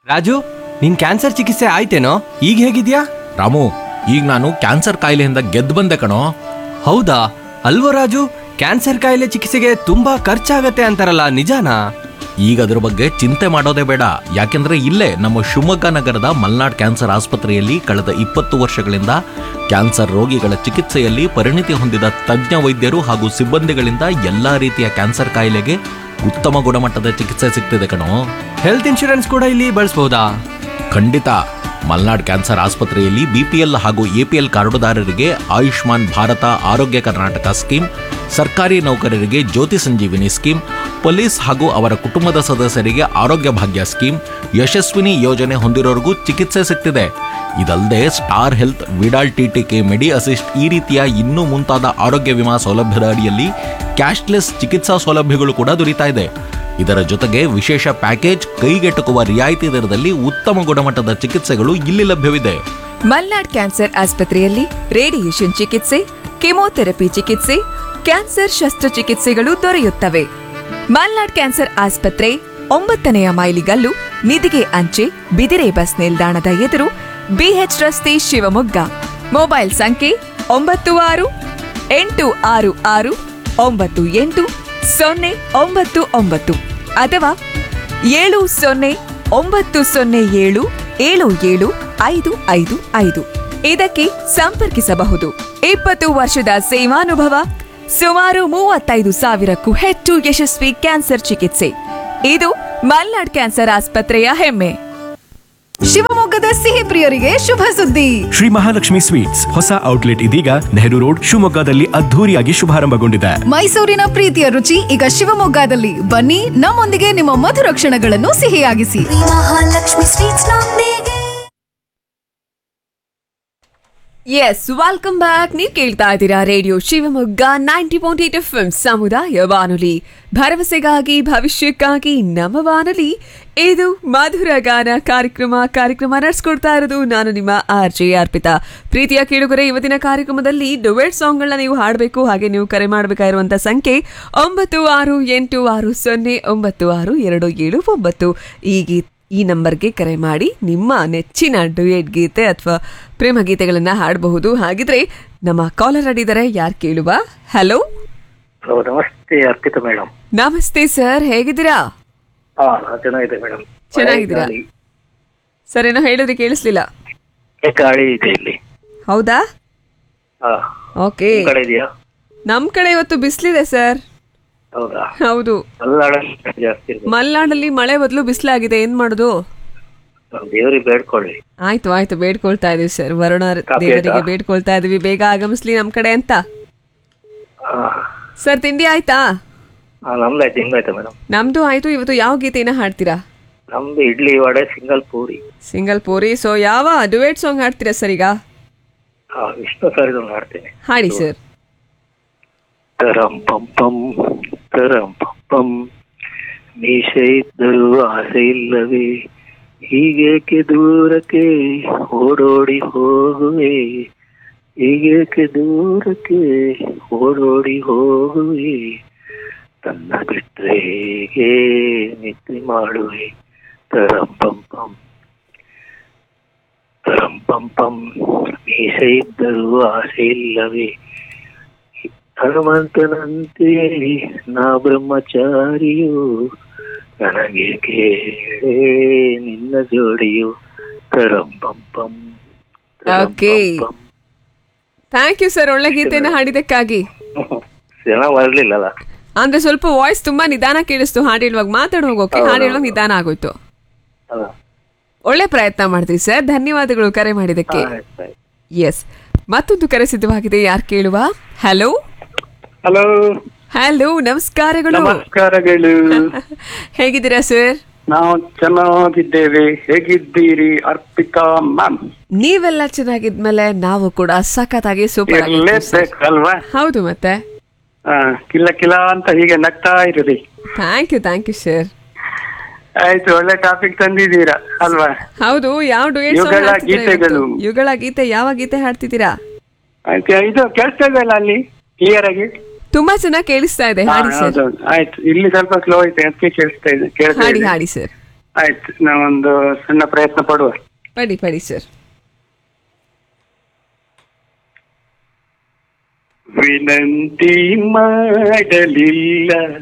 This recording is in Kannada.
ರಾಜು ನಿನ್ ಕ್ಯಾನ್ಸರ್ ಚಿಕಿತ್ಸೆ ಆಯ್ತೇನೋ ಈಗ ಹೇಗಿದ್ಯಾ ರಾಮು ಈಗ ನಾನು ಕ್ಯಾನ್ಸರ್ ಕಾಯಿಲೆಯಿಂದ ಗೆದ್ದು ಬಂದೆ ಕಣೋ ಹೌದಾ ಅಲ್ವೋ ರಾಜು ಕ್ಯಾನ್ಸರ್ ಕಾಯಿಲೆ ಚಿಕಿತ್ಸೆಗೆ ತುಂಬಾ ಖರ್ಚಾಗತ್ತೆ ಅಂತಾರಲ್ಲ ನಿಜಾನಾ ಈಗ ಅದ್ರ ಬಗ್ಗೆ ಚಿಂತೆ ಮಾಡೋದೇ ಬೇಡ ಯಾಕೆಂದ್ರೆ ಇಲ್ಲೇ ನಮ್ಮ ಶಿವಮೊಗ್ಗ ನಗರದ ಮಲ್ನಾಡ್ ಕ್ಯಾನ್ಸರ್ ಆಸ್ಪತ್ರೆಯಲ್ಲಿ ಕಳೆದ ಇಪ್ಪತ್ತು ವರ್ಷಗಳಿಂದ ಕ್ಯಾನ್ಸರ್ ರೋಗಿಗಳ ಚಿಕಿತ್ಸೆಯಲ್ಲಿ ಪರಿಣಿತಿ ಹೊಂದಿದ ತಜ್ಞ ವೈದ್ಯರು ಹಾಗೂ ಸಿಬ್ಬಂದಿಗಳಿಂದ ಎಲ್ಲಾ ರೀತಿಯ ಕ್ಯಾನ್ಸರ್ ಕಾಯಿಲೆಗೆ ಉತ್ತಮ ಗುಣಮಟ್ಟದ ಚಿಕಿತ್ಸೆ ಸಿಗ್ತಿದೆ ಕಣೋ ಹೆಲ್ತ್ ಇನ್ಶೂರೆನ್ಸ್ ಕೂಡ ಇಲ್ಲಿ ಬಳಸ್ಬೋದಾ ಖಂಡಿತ ಮಲ್ನಾಡ್ ಕ್ಯಾನ್ಸರ್ ಆಸ್ಪತ್ರೆಯಲ್ಲಿ ಬಿಪಿಎಲ್ ಹಾಗೂ ಎಪಿಎಲ್ ಕಾರ್ಡುದಾರರಿಗೆ ಆಯುಷ್ಮಾನ್ ಭಾರತ ಆರೋಗ್ಯ ಕರ್ನಾಟಕ ಸ್ಕೀಮ್ ಸರ್ಕಾರಿ ನೌಕರರಿಗೆ ಜ್ಯೋತಿ ಸಂಜೀವಿನಿ ಸ್ಕೀಮ್ ಪೊಲೀಸ್ ಹಾಗೂ ಅವರ ಕುಟುಂಬದ ಸದಸ್ಯರಿಗೆ ಆರೋಗ್ಯ ಭಾಗ್ಯ ಸ್ಕೀಮ್ ಯಶಸ್ವಿನಿ ಯೋಜನೆ ಹೊಂದಿರೋರಿಗೂ ಚಿಕಿತ್ಸೆ ಸಿಗ್ತಿದೆ ಇದಲ್ಲದೆ Star Health Vidal TTK Medi Assist ಈ ರೀತಿಯ ಇನ್ನೂ ಮುಂತಾದ ಆರೋಗ್ಯ ವಿಮಾ ಸೌಲಭ್ಯದ ಅಡಿಯಲ್ಲಿ ಕ್ಯಾಶ್ಲೆಸ್ ಚಿಕಿತ್ಸಾ ಸೌಲಭ್ಯಗಳು ಕೂಡ ದೊರೀತಾ ಇದೆ ಇದರ ಜೊತೆಗೆ ವಿಶೇಷ ಪ್ಯಾಕೇಜ್ ಕೈಗೆಟುಕುವ ರಿಯಾಯಿತಿ ದರದಲ್ಲಿ ಉತ್ತಮ ಗುಣಮಟ್ಟದ ಚಿಕಿತ್ಸೆಗಳು ಇಲ್ಲಿ ಲಭ್ಯವಿದೆ ಮಲ್ನಾಡ್ ಕ್ಯಾನ್ಸರ್ ಆಸ್ಪತ್ರೆಯಲ್ಲಿ ರೇಡಿಯೇಷನ್ ಚಿಕಿತ್ಸೆ ಕೆಮೊಥೆರಪಿ ಚಿಕಿತ್ಸೆ ಕ್ಯಾನ್ಸರ್ ಶಸ್ತ್ರಚಿಕಿತ್ಸೆಗಳು ದೊರೆಯುತ್ತವೆ ಮಲ್ನಾಡ್ ಕ್ಯಾನ್ಸರ್ ಆಸ್ಪತ್ರೆ ಒಂಬತ್ತನೆಯ ಮೈಲಿಗಲ್ಲು ನಿಧಿಗೆ ಅಂಚೆ ಬಿದಿರೆ ಬಸ್ ನಿಲ್ದಾಣದ ಎದುರು ಬಿಎಚ್ ರಸ್ತೆ ಶಿವಮೊಗ್ಗ ಮೊಬೈಲ್ ಸಂಖ್ಯೆ ಒಂಬತ್ತು ಆರು ಎಂಟು ಆರು ಆರು ಒಂಬತ್ತು ಎಂಟು ಸೊನ್ನೆ ಒಂಬತ್ತು ಒಂಬತ್ತು ಅಥವಾ ಏಳು ಸೊನ್ನೆ ಒಂಬತ್ತು ಸೊನ್ನೆ ಏಳು ಏಳು ಏಳು ಐದು ಐದು ಐದು ಇದಕ್ಕೆ ಸಂಪರ್ಕಿಸಬಹುದು ಇಪ್ಪತ್ತು ವರ್ಷದ ಸೇವಾನುಭವ ಸುಮಾರು ಮೂವತ್ತೈದು ಸಾವಿರಕ್ಕೂ ಹೆಚ್ಚು ಯಶಸ್ವಿ ಕ್ಯಾನ್ಸರ್ ಚಿಕಿತ್ಸೆ ಇದು ಮಲ್ನಾಡ್ ಕ್ಯಾನ್ಸರ್ ಆಸ್ಪತ್ರೆಯ ಹೆಮ್ಮೆ ಶಿವಮೊಗ್ಗದ ಸಿಹಿ ಪ್ರಿಯರಿಗೆ ಶುಭ ಸುದ್ದಿ ಶ್ರೀ ಮಹಾಲಕ್ಷ್ಮಿ ಸ್ವೀಟ್ಸ್ ಹೊಸ ಔಟ್ಲೆಟ್ ಇದೀಗ ನೆಹರು ರೋಡ್ ಶಿವಮೊಗ್ಗದಲ್ಲಿ ಅದ್ಧೂರಿಯಾಗಿ ಶುಭಾರಂಭಗೊಂಡಿದೆ ಮೈಸೂರಿನ ಪ್ರೀತಿಯ ರುಚಿ ಈಗ ಶಿವಮೊಗ್ಗದಲ್ಲಿ ಬನ್ನಿ ನಮ್ಮೊಂದಿಗೆ ನಿಮ್ಮ ಮಧುರ ಕ್ಷಣಗಳನ್ನು ಸಿಹಿಯಾಗಿಸಿ ಮಹಾಲಕ್ಷ್ಮಿ ಸ್ವೀಟ್ಸ್ ನೊಂದಿಗೆ ಎಸ್ ವೆಲ್ಕಮ್ ಬ್ಯಾಕ್ ನೀವು ಕೇಳ್ತಾ ಇದ್ದೀರಾ radio Shivamogga ninety point eight F ಸಮುದಾಯ ಬಾನುಲಿ ಭರವಸೆಗಾಗಿ ಭವಿಷ್ಯಕ್ಕಾಗಿ ನಮ್ಮ ಬಾನುಲಿ ಇದು ಮಧುರ ಗಾನ ಕಾರ್ಯಕ್ರಮ ಕಾರ್ಯಕ್ರಮ ನಡೆಸ್ಕೊಡ್ತಾ ಇರೋದು ನಾನು ನಿಮ್ಮ ಆರ್ ಜೆ ಅರ್ಪಿತಾ ಪ್ರೀತಿಯ ಕೇಳುಗರೆ ಇವತ್ತಿನ ಕಾರ್ಯಕ್ರಮದಲ್ಲಿ ಡುವೆಟ್ ಸಾಂಗ್ಗಳನ್ನ ನೀವು ಹಾಡಬೇಕು ಹಾಗೆ ನೀವು ಕರೆ ಮಾಡಬೇಕಾಗಿರುವಂತ ಸಂಖ್ಯೆ ಒಂಬತ್ತು ಆರು ಎಂಟು ಆರು ಸೊನ್ನೆ ಒಂಬತ್ತು ಆರು ಎರಡು ಏಳು ಒಂಬತ್ತು ಈ ಗೀತ್ ಈ ನಂಬರ್ಗೆ ಕರೆ ಮಾಡಿ ನಿಮ್ಮ ನೆಚ್ಚಿನ ಡುಯೆಟ್ ಗೀತೆ ಅಥವಾ ಪ್ರೇಮ ಗೀತೆಗಳನ್ನ ಹಾಡಬಹುದು ಹಾಗಿದ್ರೆ ನಮ್ಮ ಕಾಲರ್ ಅಡಿದರೆ ಯಾರು ಕೇಳುವ ಹಲೋ ಹಲೋ ನಮಸ್ತೆ ಅರ್ಪಿತಾ ಮೇಡಮ್ ನಮಸ್ತೆ ಸರ್ ಹೇಗಿದ್ದೀರಾ ಹಾ ನಾನ್ ಚೆನ್ನಾಗಿದೆ ಮೇಡಮ್ ಚೆನ್ನಾಗಿದ್ದೀರಾ? ಸರ್ ಏನೋ ಹೇಳಿದ್ರೆ ಕೇಳಿಸ್ಲಿಲ್ಲ ಗಾಳಿ ಇದೆ ಇಲ್ಲಿ ಹೌದಾ ಹಾ ಓಕೆ ನಿಮ್ ಕಡೆ ಇದೆಯಾ ನಮ್ ಕಡೆ ಇವತ್ತು ಬಿಸಿಲಿದೆ ಸರ್ ಹೌದಾ ಹೌದು ಮಲೆನಾಡಲ್ಲಿ ಜಾಸ್ತಿ ಇರ್ಬೋದು ಮಲೆನಾಡಲ್ಲಿ ಮಳೆ ಬದಲು ಬಿಸಿಲಾಗಿದೆ ಏನ್ ಮಾಡೋದು ದೇವ್ರಿಗೆ ಬೇಡ್ಕೊಳ್ಳಿ ಆಯ್ತು ಆಯ್ತು ಬೇಡ್ಕೊಳ್ತಾ ಇದೀವಿ ಸರ್ ವರುಣ ಕಾಫಿ ದೇವರಿಗೆ ಆಯ್ತಾ? ಬೇಡ್ಕೊಳ್ತಾ ಇದೀವಿ ಬೇಗ ಆಗಮಿಸ್ಲಿ ನಮ್ ಕಡೆ ಅಂತ ಹಾ ಸರ್ ತಿಂಡಿ ಆಯ್ತಾ ಹಾ, ನಮ್ದಾಯ್ತು ನಿಮ್ದಾಯ್ತಾ ಮೇಡಮ್ ನಮ್ದು ಆಯ್ತು ಇವತ್ತು ಯಾವ ಗೀತೆನ ಹಾಡ್ತೀರಾ ನಮ್ದು idli vada single puri single puri so ಯಾವ ಡುವೇಟ್ ಸಾಂಗ್ ಹಾಡ್ತೀರಾ ಸರ್ ಈಗ ಹಾ ವಿಷ್ಣು ಸರಿದೊಂದು ಹಾಡ್ತೀನಿ ಹಾಡಿ ಸರ್ ತರಂ ಪಂ ಪಂ ತರಂ ಪಂ ಪಂ ಮೀಸೆ ಇದ್ದರೂ ಆಸೆ ಇಲ್ಲವೇ ಹೀಗೇಕೆ ದೂರಕ್ಕೆ ಓಡೋಡಿ ಹೋಗುವೆ ಹೀಗೇಕೆ ದೂರಕ್ಕೆ ಓಡೋಡಿ ಹೋಗುವೆ ತನ್ನ ಬಿಟ್ರೆ ಹೇಗೆ ನಿದ್ರೆ ಮಾಡುವೆ ತರಂ ಪಂ ಪಂ ತರಂ ಪಂ ಪಂ ಮೀಸೆ ಇದ್ದರೂ ಆಸೆ ಇಲ್ಲವೇ ಹನುಮಂತನಂತೆ ನಾ ಬ್ರಹ್ಮಚಾರಿಯು ನನಗೆ ಕೇಳೇ ನಿನ್ನ ಜೋಡಿಯು ತರಂ ಪಂ ಪಂ ತರಂ Okay. ಪಂ ಪಂ. ಥ್ಯಾಂಕ್ ಯು ಸರ್ ಒಳ್ಳೆ ಗೀತೆನ ಹಾಡಿದಕ್ಕಾಗಿ ಚೆನ್ನಾಗ್ ಬರ್ಲಿಲ್ಲಲ್ಲ ಅಂದ್ರೆ ಸ್ವಲ್ಪ ವಾಯ್ಸ್ ತುಂಬಾ ನಿಧಾನ ಕೇಳಿಸ್ತು ಹಾಡು ಹೇಳುವಾಗ ಮಾತಾಡುವಾಗ ಓಕೆ ಹಾಡು ಹೇಳುವಾಗ ನಿಧಾನ ಆಗೋಯ್ತು ಅಲ್ಲ ಒಳ್ಳೆ ಪ್ರಯತ್ನ ಮಾಡ್ತೀವಿ ಸರ್ ಧನ್ಯವಾದಗಳು ಕರೆ ಮಾಡಿದಕ್ಕೆ ಆಯ್ತ್ ಆಯ್ತ್. ಎಸ್ ಮತ್ತೊಂದು ಕರೆ ಸಿದ್ಧವಾಗಿದೆ ಯಾರು ಕೇಳುವ ಹಲೋ ಹಲೋ ಹಲೋ ನಮಸ್ಕಾರಗಳು ನಮಸ್ಕಾರಗಳು ಹೇಗಿದ್ದೀರಾ ಸರ್ ನಾವು ಚೆನ್ನಾಗಿದ್ದೇವೆ ಹೇಗಿದ್ದೀರಿ ಅರ್ಪಿತಾ ಮ್ಯಾಮ್ ನೀವೆಲ್ಲ ಚೆನ್ನಾಗಿದ್ಮೇಲೆ ನಾವು ಕೂಡ ಸಖತ್ತಾಗಿ ಸೂಪರ್ ಇರ್ಲೇಬೇಕಲ್ವಾ ಹೌದು ಮತ್ತೆ ಆ, ಕಿಲ್ಲ ಕಿಲ್ಲ ಅಂತ ಹೀಗೆ ನಗ್ತಾ ಇರ್ರಿ thank you thank you sir ಆಯ್ತು ಒಳ್ಳೆ ಟಾಪಿಕ್ ತಂದಿದ್ದೀರಾ ಅಲ್ವಾ ಹೌದು ಯಾವ ಡುಯೆಟ್ ಸಾಂಗ್ ಯುಗಳ ಹಾಡ್ತಿದ್ದೀರಾ ಗೀತೆಗಳು. ಇವತ್ತು? ಯುಗಳ ಗೀತೆ ಯಾವ ಗೀತೆ ಹಾಡ್ತಿದ್ದೀರಾ ಆಯ್ತು ಇದು ಕೇಳಿಸ್ತಾ ಇದೆಯಲ್ಲ ಅಲ್ಲಿ ಕ್ಲಿಯರ್ ಆಗಿ ತುಂಬಾ ಚೆನ್ನಾಗಿ ಕೇಳಿಸ್ತಾ ಇದೆ ಹಾ, ಹಾಡಿ ಸರ್ ಹೌದೌದು. ಆಯ್ತು ಇಲ್ಲಿ ಸ್ವಲ್ಪ ಸ್ಲೋ ಐತೆ ಅದಕ್ಕೆ ಕೇಳಿಸ್ತಾ ಇದೆ ಕೇಳ್ತಾ ಹಾಡಿ ಇದೆ. ಹಾಡಿ ಸರ್ ಆಯ್ತು ನಾವೊಂದು ಸಣ್ಣ ಪ್ರಯತ್ನ ಪಡುವ ಪಡಿ ಪಡಿ ಸರ್ ವಿನಂತಿ ಮಾಡಲಿಲ್ಲ